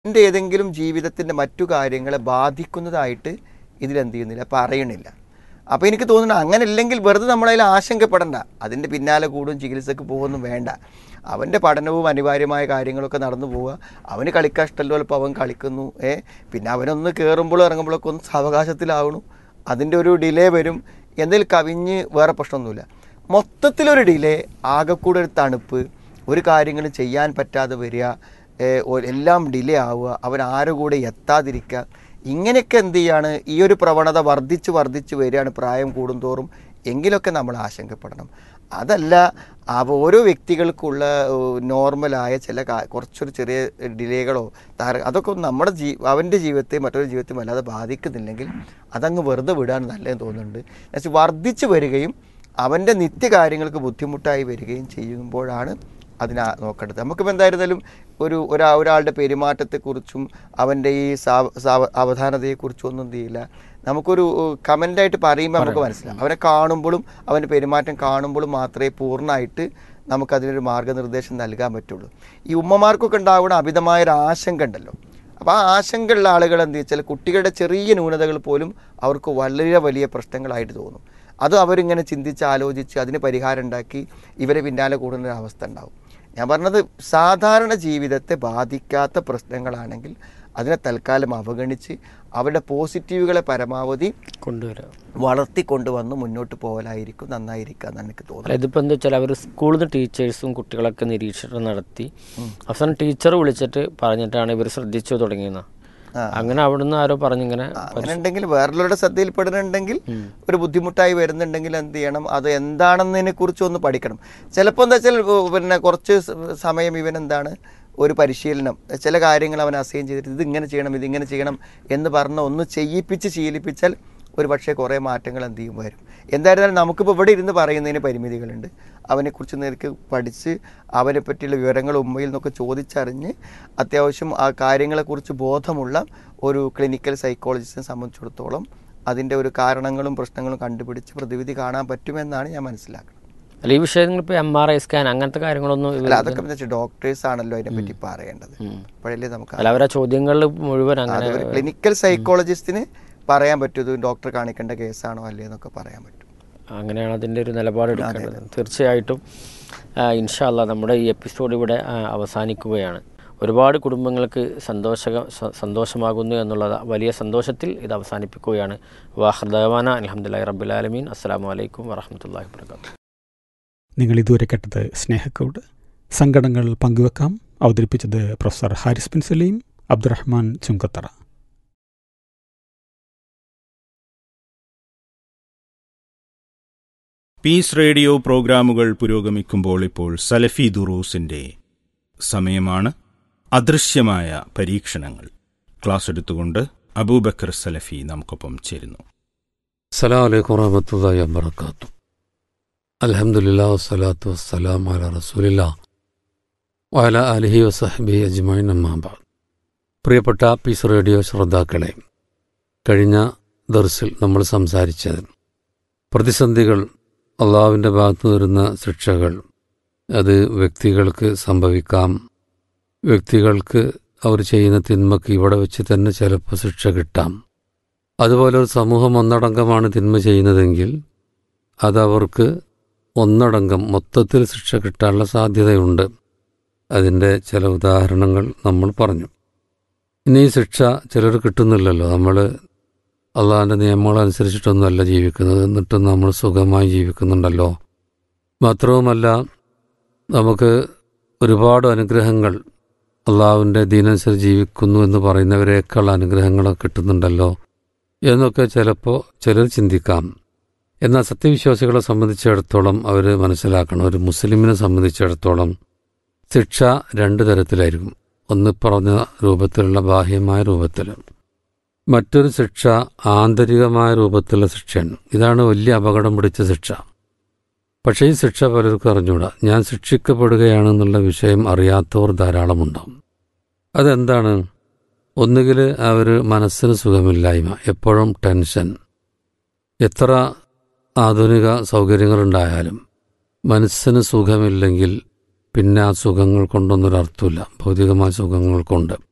എൻ്റെ ഏതെങ്കിലും ജീവിതത്തിൻ്റെ മറ്റു കാര്യങ്ങളെ ബാധിക്കുന്നതായിട്ട് ഇതിലെന്ത് ചെയ്യുന്നില്ല പറയണില്ല അപ്പോൾ എനിക്ക് തോന്നുന്നു അങ്ങനെ ഇല്ലെങ്കിൽ വെറുതെ നമ്മളതിൽ ആശങ്കപ്പെടണ്ട അതിൻ്റെ പിന്നാലെ കൂടും ചികിത്സക്ക് പോകുമൊന്നും വേണ്ട അവൻ്റെ പഠനവും അനിവാര്യമായ കാര്യങ്ങളൊക്കെ നടന്നു പോവുക അവന് കളിക്കാൻ ഇഷ്ടമല്ലോ ചിലപ്പോൾ അവൻ കളിക്കുന്നു ഏ പിന്നെ അവനൊന്ന് കയറുമ്പോഴും ഇറങ്ങുമ്പോഴൊക്കെ ഒന്ന് സാവകാശത്തിലാവണു അതിൻ്റെ ഒരു ഡിലേ വരും എന്തെങ്കിലും കവിഞ്ഞ് വേറെ പ്രശ്നമൊന്നുമില്ല മൊത്തത്തിലൊരു ഡിലേ ആകെക്കൂടെ ഒരു തണുപ്പ് ഒരു കാര്യങ്ങളും ചെയ്യാൻ പറ്റാതെ വരിക ഏ, ഒ- എല്ലാം ഡിലേ ആവുക അവൻ ആരുടെ കൂടെ എത്താതിരിക്കുക ഇങ്ങനെയൊക്കെ എന്ത് ചെയ്യാണ് ഈ ഒരു പ്രവണത വർദ്ധിച്ച് വർദ്ധിച്ച് വരികയാണ് പ്രായം കൂടുന്തോറും എങ്കിലൊക്കെ നമ്മൾ ആശങ്കപ്പെടണം അതല്ല അവ ഓരോ വ്യക്തികൾക്കുള്ള ഏഹ്, നോർമലായ ചില കാ- കുറച്ചൊരു ചെറിയ ഡിലേകളോ താര അതൊക്കെ ഒന്നും നമ്മുടെ ജീ അവൻ്റെ ജീവിതത്തെ മറ്റൊരു ജീവിതത്തെ വല്ലാതെ ബാധിക്കുന്നില്ലെങ്കിൽ അതങ്ങ് വെറുതെ വിടാൻ നല്ലതെന്ന് തോന്നുന്നുണ്ട് എന്നുവെച്ചാൽ വർദ്ധിച്ചു വരികയും അവൻ്റെ നിത്യകാര്യങ്ങൾക്ക് ബുദ്ധിമുട്ടായി വരികയും ചെയ്യുമ്പോഴാണ് അതിനെ നോക്കേണ്ടത് നമുക്കിപ്പോൾ എന്തായിരുന്നാലും ഒരു ഒരാ ഒരാളുടെ പെരുമാറ്റത്തെക്കുറിച്ചും അവൻ്റെ ഈ സാവ- സാവ- അവധാനതയെക്കുറിച്ചും ഒന്നും എന്ത് ചെയ്യില്ല നമുക്കൊരു കമൻ്റായിട്ട് പറയുമ്പോൾ നമുക്ക് മനസ്സിലാവും അവനെ കാണുമ്പോഴും അവൻ്റെ പെരുമാറ്റം കാണുമ്പോഴും മാത്രമേ പൂർണ്ണമായിട്ട് നമുക്കതിനൊരു മാർഗ്ഗനിർദ്ദേശം നൽകാൻ പറ്റുള്ളൂ ഈ ഉമ്മമാർക്കൊക്കെ ഉണ്ടാവുന്ന അമിതമായൊരു ആശങ്ക ഉണ്ടല്ലോ അപ്പോൾ ആ ആശങ്കയുള്ള ആളുകൾ എന്ത് വെച്ചാൽ കുട്ടികളുടെ ചെറിയ ന്യൂനതകൾ പോലും അവർക്ക് വളരെ വലിയ പ്രശ്നങ്ങളായിട്ട് തോന്നും അത് അവരിങ്ങനെ ചിന്തിച്ച് ആലോചിച്ച് അതിന് പരിഹാരം ഉണ്ടാക്കി ഇവരെ പിന്നാലെ കൂടുന്ന ഒരു അവസ്ഥ ഉണ്ടാവും ഞാൻ പറഞ്ഞത് സാധാരണ ജീവിതത്തെ ബാധിക്കാത്ത പ്രശ്നങ്ങളാണെങ്കിൽ അതിനെ തൽക്കാലം അവഗണിച്ച് അവരുടെ പോസിറ്റീവുകളെ പരമാവധി കൊണ്ടുവരാം വളർത്തിക്കൊണ്ടുവന്ന് മുന്നോട്ട് പോകലായിരിക്കും നന്നായിരിക്കുക എന്നാണ് എനിക്ക് അല്ല തോന്നുന്നത് ഇതിപ്പോൾ എന്താ വെച്ചാൽ അവർ സ്കൂളിൽ നിന്ന് ടീച്ചേഴ്സും കുട്ടികളൊക്കെ നിരീക്ഷണം നടത്തി അവസാനം ടീച്ചർ വിളിച്ചിട്ട് പറഞ്ഞിട്ടാണ് ഇവർ ശ്രദ്ധിച്ചു തുടങ്ങിയെന്ന് ആ. അങ്ങനെ അവിടുന്ന് ആരോ പറഞ്ഞിങ്ങനെ അങ്ങനെ ഉണ്ടെങ്കിൽ വേറെയുള്ളവരുടെ ശ്രദ്ധയിൽപ്പെടുന്നുണ്ടെങ്കിൽ ഒരു ബുദ്ധിമുട്ടായി വരുന്നുണ്ടെങ്കിൽ എന്ത് ചെയ്യണം അത് എന്താണെന്നതിനെ കുറിച്ച് ഒന്ന് പഠിക്കണം ചിലപ്പോൾ എന്താ വെച്ചാൽ ഉ, പിന്നെ കുറച്ച് സ- സമയം ഇവൻ എന്താണ് ഒരു പരിശീലനം ചില കാര്യങ്ങൾ അവൻ അസൈൻ ചെയ്തിട്ട് ഇത് ഇങ്ങനെ ചെയ്യണം ഇതിങ്ങനെ ചെയ്യണം എന്ന് പറഞ്ഞ് ഒന്ന് ചെയ്യിപ്പിച്ച് ശീലിപ്പിച്ചാൽ ഒരു പക്ഷേ കുറേ മാറ്റങ്ങൾ എന്ത് ചെയ്യും വരും എന്തായിരുന്നാലും നമുക്കിപ്പോൾ ഇവിടെ ഇരുന്ന് പറയുന്നതിന് പരിമിതികളുണ്ട് അവനെക്കുറിച്ച് നേർക്ക് പഠിച്ച് അവനെ പറ്റിയുള്ള വിവരങ്ങൾ ഉമ്മയിൽ നിന്നൊക്കെ ചോദിച്ചറിഞ്ഞ് അത്യാവശ്യം ആ കാര്യങ്ങളെക്കുറിച്ച് ബോധമുള്ള ഒരു ക്ലിനിക്കൽ സൈക്കോളജിസ്റ്റിനെ സംബന്ധിച്ചിടത്തോളം അതിൻ്റെ ഒരു കാരണങ്ങളും പ്രശ്നങ്ങളും കണ്ടുപിടിച്ച് പ്രതിവിധി കാണാൻ പറ്റുമെന്നാണ് ഞാൻ മനസ്സിലാക്കുന്നത് അല്ല ഈ വിഷയങ്ങൾ ഇപ്പോൾ എം ആർ ഐ സ്കാൻ അങ്ങനത്തെ കാര്യങ്ങളൊന്നും ഇവർ അല്ല അതൊക്കെ എന്ന് വെച്ചാൽ ഡോക്ടേഴ്സ് ആണല്ലോ അതിനെപ്പറ്റി പറയേണ്ടത് അപ്പോഴല്ലേ നമുക്ക് അല്ല അവരെ ചോദ്യങ്ങളിൽ മുഴുവൻ അങ്ങനെ അത് ഒരു ക്ലിനിക്കൽ സൈക്കോളജിസ്റ്റിന് പറയാൻ പറ്റും ഇത് ഡോക്ടർ കാണിക്കേണ്ട കേസാണോ അല്ലേ എന്നൊക്കെ പറയാൻ പറ്റും അങ്ങനെയാണ് അതിൻ്റെ ഒരു നിലപാടെടുക്കേണ്ടത് തീർച്ചയായിട്ടും ആ, ഇൻഷാ അല്ലാ നമ്മുടെ ഈ എപ്പിസോഡ് ഇവിടെ ആ, അവസാനിക്കുകയാണ് ഒരുപാട് കുടുംബങ്ങൾക്ക് സന്തോഷക സ- സന്തോഷമാകുന്നു എന്നുള്ള വലിയ സന്തോഷത്തിൽ ഇത് അവസാനിപ്പിക്കുകയാണ് വാഹർദവാന അലഹമുല്ലാ റബ്ബുലാലമീൻ അസ്സാം വലൈക്കും വറഹമത്തല്ലാ വാബർക്കാത്തു നിങ്ങൾ ഇതുവരെ കേട്ടത് സ്നേഹക്കോട് സങ്കടങ്ങൾ പങ്കുവെക്കാം അവതരിപ്പിച്ചത് professor Haris Bin Salim Abdurahman Chungathara peace radio പ്രോഗ്രാമുകൾ പുരോഗമിക്കുമ്പോൾ ഇപ്പോൾ സലഫി ദുറൂസിന്റെ സമയമാണ് അദൃശ്യമായ പരീക്ഷണങ്ങൾ ക്ലാസ് എടുത്തുകൊണ്ട് അബൂബക്കർ സലഫി നമുക്കൊപ്പം ചേരുന്നു السلام عليكم ورحمة الله وبركاته الحمد لله والصلاة والسلام على رسول الله وعلى آله وصحبه أجمعين أما بعد പ്രിയപ്പെട്ട പീസ് റേഡിയോ ശ്രോതാക്കളെ കഴിഞ്ഞ ദർസിൽ നമ്മൾ സംസാരിച്ചത് പ്രതിസന്ധികൾ അള്ളാവിൻ്റെ ഭാഗത്തു വരുന്ന ശിക്ഷകൾ അത് വ്യക്തികൾക്ക് സംഭവിക്കാം വ്യക്തികൾക്ക് അവർ ചെയ്യുന്ന തിന്മക്ക് ഇവിടെ വെച്ച് തന്നെ ചിലപ്പോൾ ശിക്ഷ കിട്ടാം അതുപോലെ ഒരു സമൂഹം ഒന്നടങ്കമാണ് തിന്മ ചെയ്യുന്നതെങ്കിൽ അതവർക്ക് ഒന്നടങ്കം മൊത്തത്തിൽ ശിക്ഷ കിട്ടാനുള്ള സാധ്യതയുണ്ട് അതിൻ്റെ ചില ഉദാഹരണങ്ങൾ നമ്മൾ പറഞ്ഞു ഇനി ഈ ശിക്ഷ ചിലർ കിട്ടുന്നില്ലല്ലോ നമ്മൾ അള്ളാഹിൻ്റെ നിയമങ്ങളനുസരിച്ചിട്ടൊന്നുമല്ല ജീവിക്കുന്നത് എന്നിട്ടും നമ്മൾ സുഖമായി ജീവിക്കുന്നുണ്ടല്ലോ മാത്രവുമല്ല നമുക്ക് ഒരുപാട് അനുഗ്രഹങ്ങൾ അള്ളാഹുവിൻ്റെ ദീനനുസരിച്ച് ജീവിക്കുന്നു എന്ന് പറയുന്നവരേക്കാൾ അനുഗ്രഹങ്ങളൊക്കെ കിട്ടുന്നുണ്ടല്ലോ എന്നൊക്കെ ചിലപ്പോൾ ചിലർ ചിന്തിക്കാം എന്നാൽ സത്യവിശ്വാസികളെ സംബന്ധിച്ചിടത്തോളം അവർ മനസ്സിലാക്കണം ഒരു മുസ്ലിമിനെ സംബന്ധിച്ചിടത്തോളം ശിക്ഷ രണ്ട് തരത്തിലായിരിക്കും ഒന്ന് പറഞ്ഞ രൂപത്തിലുള്ള ബാഹ്യമായ രൂപത്തിൽ മറ്റൊരു ശിക്ഷ ആന്തരികമായ രൂപത്തിലുള്ള ശിക്ഷയാണ് ഇതാണ് വലിയ അപകടം പിടിച്ച ശിക്ഷ പക്ഷേ ഈ ശിക്ഷ പലർക്കും അറിഞ്ഞൂടാ ഞാൻ ശിക്ഷിക്കപ്പെടുകയാണെന്നുള്ള വിഷയം അറിയാത്തവർ ധാരാളമുണ്ടാവും അതെന്താണ് ഒന്നുകിൽ അവർ മനസ്സിന് സുഖമില്ലായ്മ എപ്പോഴും ടെൻഷൻ എത്ര ആധുനിക സൗകര്യങ്ങളുണ്ടായാലും മനസ്സിന് സുഖമില്ലെങ്കിൽ പിന്നെ ആ സുഖങ്ങൾ കൊണ്ടൊന്നൊരർത്ഥമില്ല ഭൗതികമായ സുഖങ്ങൾ കൊണ്ട്